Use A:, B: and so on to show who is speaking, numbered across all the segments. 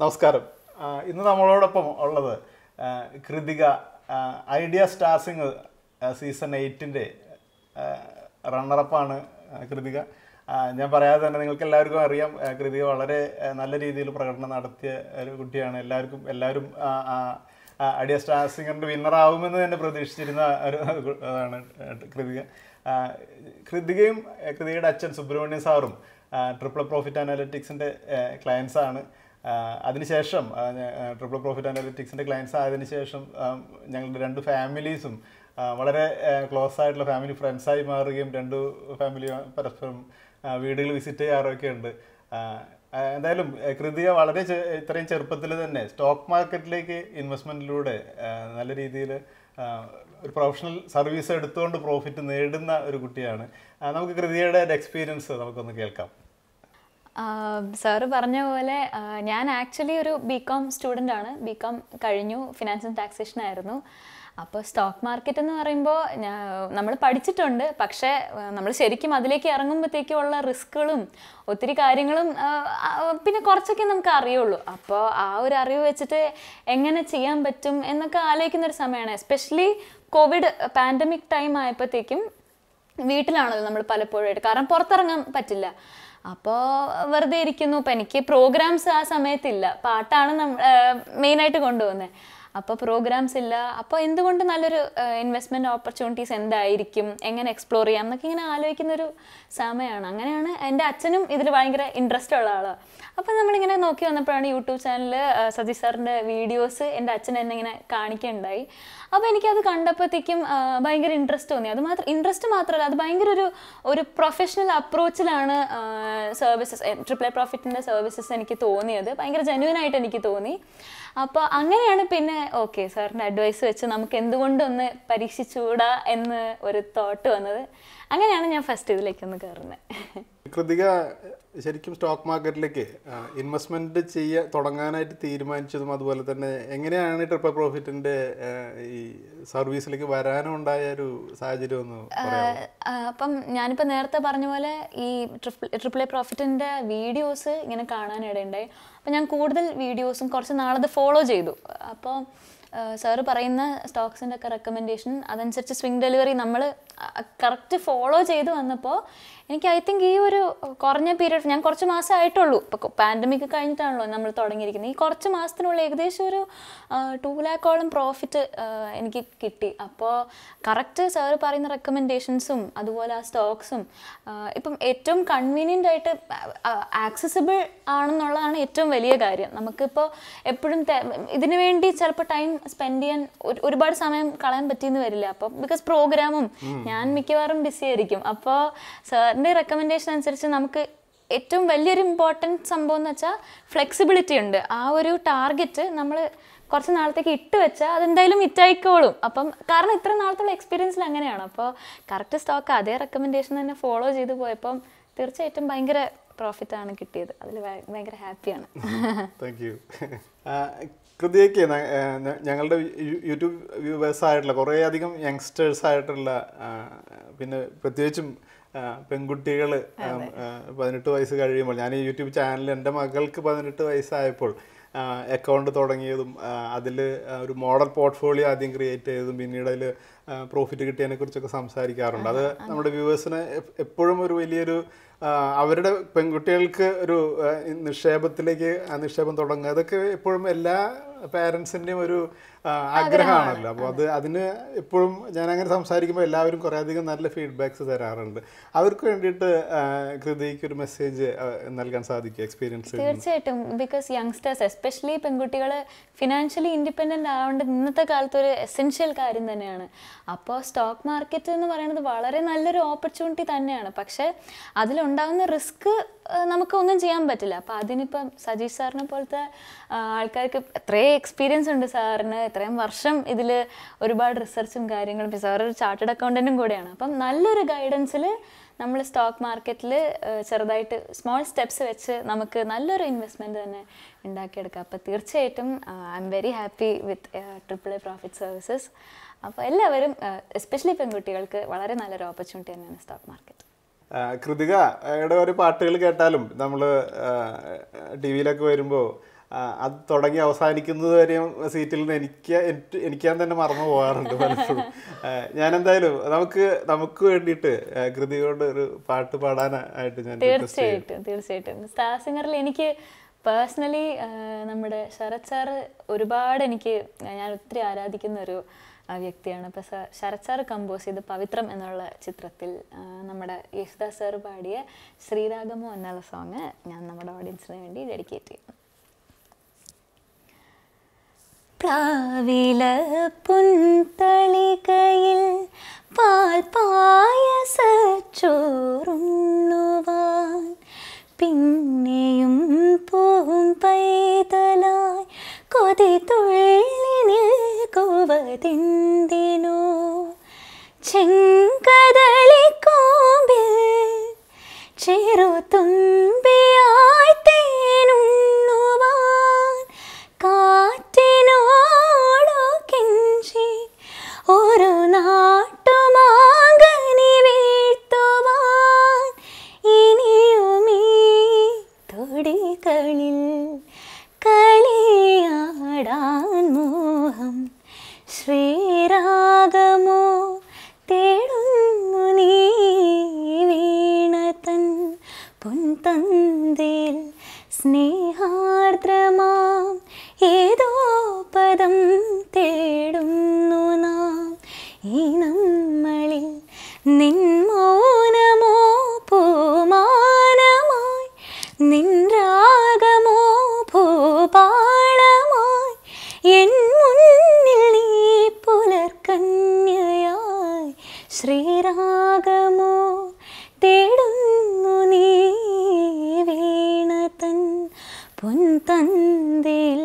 A: നമസ്കാരം ആ, ഇന്ന് നമ്മളോടൊപ്പം ഉള്ളത് ആ, കൃതിക ആ, ഐഡിയ സ്റ്റാർസിംഗ് സീസൺ എയ്റ്റിൻ്റെ റണ്ണറപ്പാണ് കൃതിക ആ, ഞാൻ പറയാതെ തന്നെ നിങ്ങൾക്ക് എല്ലാവർക്കും അറിയാം ആ, കൃതിക വളരെ ആ, നല്ല രീതിയിൽ പ്രകടനം നടത്തിയ ഒരു കുട്ടിയാണ് എല്ലാവർക്കും എല്ലാവരും ആ, ആ, ആ, ഐഡിയ സ്റ്റാർ സിംഗറിൻ്റെ വിന്നറാവുമെന്ന് തന്നെ പ്രതീക്ഷിച്ചിരുന്ന ഒരു അതാണ് കൃതിക ആ, കൃതികയും ആ, കൃതികയുടെ അച്ഛൻ സുബ്രഹ്മണ്യ സാറും ട്രിപ്പിൾ പ്രോഫിറ്റ് അനാലിറ്റിക്സിൻ്റെ ക്ലയൻസ് ആണ് ആ, അതിനുശേഷം ആ, ഞ- ആ, ട്രിപ്പിൾ പ്രോഫിറ്റ് അനാലിറ്റിക്സിൻ്റെ ക്ലയൻസ് ആയതിനു ശേഷം ആ, ഞങ്ങളുടെ രണ്ട് ഫാമിലീസും ആ, വളരെ ക്ലോസ് ആയിട്ടുള്ള ഫാമിലി ഫ്രണ്ട്സായി മാറുകയും രണ്ട് ഫാമിലി പരസ്പരം വീടുകൾ വിസിറ്റ് ചെയ്യാറൊക്കെ ഉണ്ട് ആ, ആ, എന്തായാലും ആ, കൃതിക വളരെ ചെ- ഇത്രയും ചെറുപ്പത്തിൽ തന്നെ സ്റ്റോക്ക് മാർക്കറ്റിലേക്ക് ഇൻവെസ്റ്റ്മെൻറ്റിലൂടെ നല്ല രീതിയിൽ ഒരു പ്രൊഫഷണൽ സർവീസ് എടുത്തുകൊണ്ട് പ്രോഫിറ്റ് നേടുന്ന ഒരു കുട്ടിയാണ് ആ, നമുക്ക് കൃതിയുടെ എക്സ്പീരിയൻസ് നമുക്കൊന്ന് കേൾക്കാം
B: സാറ് പറഞ്ഞ പോലെ ആ, ഞാൻ ആക്ച്വലി ഒരു ബി കോം സ്റ്റുഡൻ്റ് ആണ് ബി കോം കഴിഞ്ഞു ഫിനാൻസ് ആൻഡ് ടാക്സേഷൻ ആയിരുന്നു അപ്പോൾ സ്റ്റോക്ക് മാർക്കറ്റ് എന്ന് പറയുമ്പോൾ നമ്മൾ പഠിച്ചിട്ടുണ്ട് പക്ഷേ നമ്മൾ ശരിക്കും അതിലേക്ക് ഇറങ്ങുമ്പോഴത്തേക്കും ഉള്ള റിസ്ക്കുകളും ഒത്തിരി കാര്യങ്ങളും ആ, ആ, പിന്നെ കുറച്ചൊക്കെ നമുക്ക് അറിയുള്ളൂ അപ്പോൾ ആ ഒരു അറിവ് വെച്ചിട്ട് എങ്ങനെ ചെയ്യാൻ പറ്റും എന്നൊക്കെ ആലോചിക്കുന്ന ഒരു സമയമാണ് എസ്പെഷ്യലി കോവിഡ് പാൻഡമിക് ടൈം ആയപ്പോഴത്തേക്കും വീട്ടിലാണല്ലോ നമ്മൾ പലപ്പോഴായിട്ട് കാരണം പുറത്തിറങ്ങാൻ പറ്റില്ല അപ്പോൾ വെറുതെ ഇരിക്കുന്നു ഇപ്പം എനിക്ക് പ്രോഗ്രാംസ് ആ സമയത്തില്ല പാട്ടാണ് നമ്മൾ മെയിനായിട്ട് കൊണ്ടുപോകുന്നത് അപ്പോൾ പ്രോഗ്രാംസ് ഇല്ല അപ്പോൾ എന്തുകൊണ്ട് നല്ലൊരു ഇൻവെസ്റ്റ്മെൻറ്റ് ഓപ്പർച്യൂണിറ്റീസ് എന്തായിരിക്കും എങ്ങനെ എക്സ്പ്ലോർ ചെയ്യാം എന്നൊക്കെ ഇങ്ങനെ ആലോചിക്കുന്ന ഒരു സമയമാണ് അങ്ങനെയാണ് എൻ്റെ അച്ഛനും ഇതിൽ ഭയങ്കര ഇൻട്രസ്റ്റ് ഉള്ള ആളാണ് അപ്പോൾ നമ്മളിങ്ങനെ നോക്കി വന്നപ്പോഴാണ് യൂട്യൂബ് ചാനലിൽ സതീഷ് സാറിൻ്റെ വീഡിയോസ് എൻ്റെ അച്ഛൻ എന്നെ ഇങ്ങനെ കാണിക്കുകയുണ്ടായി അപ്പോൾ എനിക്കത് കണ്ടപ്പോഴത്തേക്കും ആ, ഭയങ്കര ഇൻട്രസ്റ്റ് തോന്നി അത് മാത്രം ഇൻട്രസ്റ്റ് മാത്രമല്ല അത് ഭയങ്കര ഒരു ഒരു പ്രൊഫഷണൽ അപ്രോച്ചിലാണ് സർവീസസ് ട്രിപ്പിൾ എ പ്രോഫിറ്റിൻ്റെ സർവീസസ് എനിക്ക് തോന്നിയത് ഭയങ്കര ജെന്യൂൻ ആയിട്ട് എനിക്ക് തോന്നി അപ്പോൾ അങ്ങനെയാണ് പിന്നെ ഓക്കെ സാറിൻ്റെ അഡ്വൈസ് വെച്ച് നമുക്ക് എന്തുകൊണ്ടൊന്ന് പരീക്ഷിച്ചുകൂടാ എന്ന് ഒരു തോട്ട് വന്നത് അങ്ങനെയാണ് ഞാൻ ഫസ്റ്റ് ഇതിലേക്കൊന്ന് കയറുന്നത്
A: കൃതിക ശരിക്കും സ്റ്റോക്ക് മാർക്കറ്റിലേക്ക് ഇൻവെസ്റ്റ്മെന്റ് ചെയ്യ തുടങ്ങാനായിട്ട് തീരുമാനിച്ചതും അതുപോലെ തന്നെ എങ്ങനെയാണ് ട്രിപ്പിൾ പ്രോഫിറ്റിന്റെ ഈ സർവീസിലേക്ക് വരാനും ഉണ്ടായ ഒരു സാഹചര്യം ഒന്ന് പറയാമോ
B: ആ, അപ്പം ഞാനിപ്പോൾ നേരത്തെ പറഞ്ഞ പോലെ ഈ ട്രിപ്പിൾ ട്രിപ്പിൾ എ പ്രോഫിറ്റിൻ്റെ വീഡിയോസ് ഇങ്ങനെ കാണാനിടയുണ്ടായി അപ്പോൾ ഞാൻ കൂടുതൽ വീഡിയോസും കുറച്ച് നാളത് ഫോളോ ചെയ്തു അപ്പോൾ സാറ് പറയുന്ന സ്റ്റോക്സിൻ്റെ ഒക്കെ റെക്കമെൻഡേഷൻ അതനുസരിച്ച് സ്വിംഗ് ഡെലിവറി നമ്മൾ കറക്റ്റ് ഫോളോ ചെയ്ത് വന്നപ്പോൾ എനിക്ക് ഐ തിങ്ക് ഈ ഒരു കുറഞ്ഞ പീരീഡ് ഞാൻ കുറച്ച് മാസം ആയിട്ടുള്ളൂ ഇപ്പോൾ പാൻഡമിക് കഴിഞ്ഞിട്ടാണല്ലോ നമ്മൾ തുടങ്ങിയിരിക്കുന്നത് ഈ കുറച്ച് മാസത്തിനുള്ളിൽ ഏകദേശം ഒരു ടു ലാക്കോളം പ്രോഫിറ്റ് എനിക്ക് കിട്ടി അപ്പോൾ കറക്റ്റ് സാറ് പറയുന്ന റെക്കമെൻഡേഷൻസും അതുപോലെ ആ സ്റ്റോക്സും ഇപ്പം ഏറ്റവും കൺവീനിയൻ്റ് ആയിട്ട് ആക്സസിബിൾ ആണെന്നുള്ളതാണ് ഏറ്റവും വലിയ കാര്യം നമുക്കിപ്പോൾ എപ്പോഴും ഇതിനു വേണ്ടി ചിലപ്പോൾ ടൈം സ്പെൻഡ് ചെയ്യാൻ ഒരു- ഒരുപാട് സമയം കളയാൻ പറ്റിയെന്ന് വരില്ല അപ്പം ബിക്കോസ് പ്രോഗ്രാമും ഞാൻ മിക്കവാറും ബിസി ആയിരിക്കും അപ്പോൾ സാറിൻ്റെ റെക്കമെൻഡേഷൻ അനുസരിച്ച് നമുക്ക് ഏറ്റവും വലിയൊരു ഇമ്പോർട്ടൻറ്റ് സംഭവം എന്ന് വെച്ചാൽ ഫ്ലെക്സിബിലിറ്റി ഉണ്ട് ആ ഒരു ടാർഗറ്റ് നമ്മൾ കുറച്ച് നാളത്തേക്ക് ഇട്ട് വെച്ചാൽ അതെന്തായാലും ഹിറ്റായിക്കോളും അപ്പം കാരണം ഇത്ര നാളത്തുള്ള എക്സ്പീരിയൻസിൽ അങ്ങനെയാണ് അപ്പോൾ കറക്റ്റ് സ്റ്റോക്ക് അതേ റെക്കമെൻഡേഷൻ തന്നെ ഫോളോ ചെയ്ത് പോയപ്പം തീർച്ചയായിട്ടും ഭയങ്കര പ്രോഫിറ്റ് ആണ് കിട്ടിയത് അതിൽ ഭയങ്കര ഹാപ്പിയാണ്
A: താങ്ക് യു കൃതിയൊക്കെ ഞങ്ങളുടെ യു- യൂട്യൂബ് വ്യൂവേഴ്സ് ആയിട്ടുള്ള കുറേ അധികം യങ്സ്റ്റേഴ്സ് ആയിട്ടുള്ള ആ, പിന്നെ പ്രത്യേകിച്ചും പെൺകുട്ടികൾ പതിനെട്ട് വയസ്സ് കഴിയുമ്പോൾ ഞാൻ ഈ യൂട്യൂബ് ചാനൽ എൻ്റെ മകൾക്ക് പതിനെട്ട് വയസ്സായപ്പോൾ അക്കൗണ്ട് തുടങ്ങിയതും അതിൽ ഒരു മോഡൽ പോർട്ട്ഫോളിയോ ആദ്യം ക്രിയേറ്റ് ചെയ്തതും പിന്നീട് അതിൽ പ്രോഫിറ്റ് കിട്ടിയതിനെ കുറിച്ചൊക്കെ സംസാരിക്കാറുണ്ട് അത് നമ്മുടെ വ്യൂവേഴ്സിന് എപ്പോഴും ഒരു വലിയൊരു ആ, അവരുടെ പെൺകുട്ടികൾക്ക് ഒരു ആ, നിക്ഷേപത്തിലേക്ക് ആ നിക്ഷേപം തുടങ്ങുക അതൊക്കെ എപ്പോഴും എല്ലാ പാരൻസിൻ്റെയും ഒരു ആ, ആഗ്രഹമാണല്ലോ അപ്പോൾ അത് അതിന് എപ്പോഴും ഞാൻ അങ്ങനെ സംസാരിക്കുമ്പോൾ എല്ലാവരും കുറേ അധികം നല്ല ഫീഡ്ബാക്സ് തരാറുണ്ട് അവർക്ക് വേണ്ടിയിട്ട് ആ, കൃതിക്ക് ഒരു മെസ്സേജ് നൽകാൻ സാധിക്കും എക്സ്പീരിയൻസ്
B: തീർച്ചയായിട്ടും ബിക്കോസ് യങ്സ്റ്റേഴ്സ് എസ്പെഷ്യലി പെൺകുട്ടികൾ ഫിനാൻഷ്യലി ഇൻഡിപെൻഡൻ്റ് ആവേണ്ടത് ഇന്നത്തെ കാലത്ത് ഒരു എസെൻഷ്യൽ കാര്യം തന്നെയാണ് അപ്പോൾ സ്റ്റോക്ക് മാർക്കറ്റ് എന്ന് പറയുന്നത് വളരെ നല്ലൊരു ഓപ്പർച്യൂണിറ്റി തന്നെയാണ് പക്ഷേ അതിലുണ്ടാകുന്ന റിസ്ക് നമുക്ക് ഒന്നും ചെയ്യാൻ പറ്റില്ല അപ്പോൾ അതിനിപ്പം സജീഷ് സാറിനെ പോലത്തെ ആ, ആൾക്കാർക്ക് എത്രയും എക്സ്പീരിയൻസ് ഉണ്ട് സാറിന് ഇത്രയും വർഷം ഇതിൽ ഒരുപാട് റിസർച്ചും കാര്യങ്ങളും ഇപ്പോൾ സാർ ഒരു ചാർട്ടേഡ് അക്കൗണ്ടൻറ്റും കൂടെയാണ് അപ്പം നല്ലൊരു ഗൈഡൻസിൽ നമ്മൾ സ്റ്റോക്ക് മാർക്കറ്റിൽ ചെറുതായിട്ട് സ്മോൾ സ്റ്റെപ്സ് വെച്ച് നമുക്ക് നല്ലൊരു ഇൻവെസ്റ്റ്മെൻറ്റ് തന്നെ ഉണ്ടാക്കിയെടുക്കാം അപ്പോൾ തീർച്ചയായിട്ടും I am very happy with triple A profit services അപ്പോൾ എല്ലാവരും എസ്പെഷ്യലി പെൺകുട്ടികൾക്ക് വളരെ നല്ലൊരു ഓപ്പർച്യൂണിറ്റി തന്നെയാണ് സ്റ്റോക്ക് മാർക്കറ്റ്
A: ആ, കൃതികയുടെ ഒരു പാട്ടുകൾ കേട്ടാലും നമ്മൾ ടി വിയിലൊക്കെ വരുമ്പോൾ ആ, അത് തുടങ്ങി അവസാനിക്കുന്നത് വരെയും സീറ്റിൽ നിന്ന് എനിക്ക് എനിക്ക് എനിക്കാൻ തന്നെ മറന്നു പോകാറുണ്ട് പലപ്പോഴും ആ, ഞാൻ എന്തായാലും നമുക്ക് നമുക്ക് വേണ്ടിയിട്ട് ആ, കൃതിയോട് ഒരു പാട്ട് പാടാനായിട്ട് ഞാൻ request ചെയ്യും.
B: തീർച്ചയായിട്ടും തീർച്ചയായിട്ടും സ്റ്റാർ സിംഗറിൽ എനിക്ക് പേഴ്സണലി നമ്മുടെ ശരത് സാറ് ഒരുപാട് എനിക്ക് ഞാൻ ഒത്തിരി ആരാധിക്കുന്ന ഒരു ആ, വ്യക്തിയാണ് ഇപ്പം ശരത് സാറ് കമ്പോസ് ചെയ്ത് പവിത്രം എന്നുള്ള ചിത്രത്തിൽ ആ, നമ്മുടെ യേശുദാസ് സാറ് പാടിയ ശ്രീരാഗമോ എന്നുള്ള സോങ് ഞാൻ നമ്മുടെ ഓഡിയൻസിന് വേണ്ടി ഡെഡിക്കേറ്റ് ചെയ്യുന്നു പ്രാവില പുൻതളികയിൽ പാൽ പായസ ചോറുണ്ണുവാൻ പിന്നെയും പൂവും പൈതലായി കൊതി തുള്ളി നിൽക്കുവതെന്തിനോ ചെങ്കതളി കോമ്പിൽ ചെറുതുമ്പിയായി തേനുണ്ണുവാൻ കാറ്റിനോടു കെഞ്ചി ഒരു നാട്ടുമാങ്കനി വീഴ്ത്തുവാൻ ഇനിയുമീ തൊടികളിൽ കളിയാടാൻ മോഹം ശ്രീരാഗമോ തേടുന്നു നീ വീണതൻ പൊൻതന്തിൽ സ്നേഹാർദ്രമാം ഏതോ പദം തേടുന്നു നാം ഈ നമ്മളിൽ നിൻ മൗനമോ പൂമാനമായി നിൻ രാഗമോ ഭൂപാളമായി എൻ മുന്നിൽ നീ പുലർക്കന്യയായി ശ്രീരാഗമോ തേടുന്നു നീ വീണതൻ പൊൻതന്തിൽ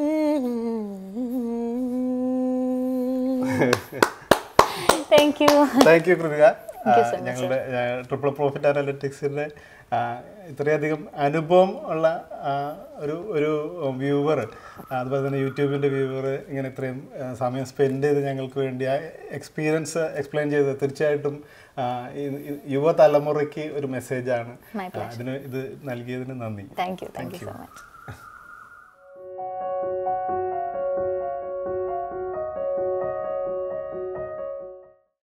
B: thank you
A: thank you Krithika ഞങ്ങളുടെ ട്രിപ്പിൾ പ്രോഫിറ്റ് അനാലിറ്റിക്സിൻ്റെ ഇത്രയധികം അനുഭവം ഉള്ള ആ, ഒരു ഒരു വ്യൂവർ അതുപോലെ തന്നെ യൂട്യൂബിൻ്റെ വ്യൂവർ ഇങ്ങനെ ഇത്രയും ആ, സമയം സ്പെൻഡ് ചെയ്ത് ഞങ്ങൾക്ക് വേണ്ടി ആ എക്സ്പീരിയൻസ് എക്സ്പ്ലെയിൻ ചെയ്ത് തീർച്ചയായിട്ടും ആ, ഈ- ഈ യുവതലമുറയ്ക്ക് ഒരു മെസ്സേജാണ്
B: My
A: അതിന് ഇത് നൽകിയതിന് നന്ദി
B: thank you thank you so much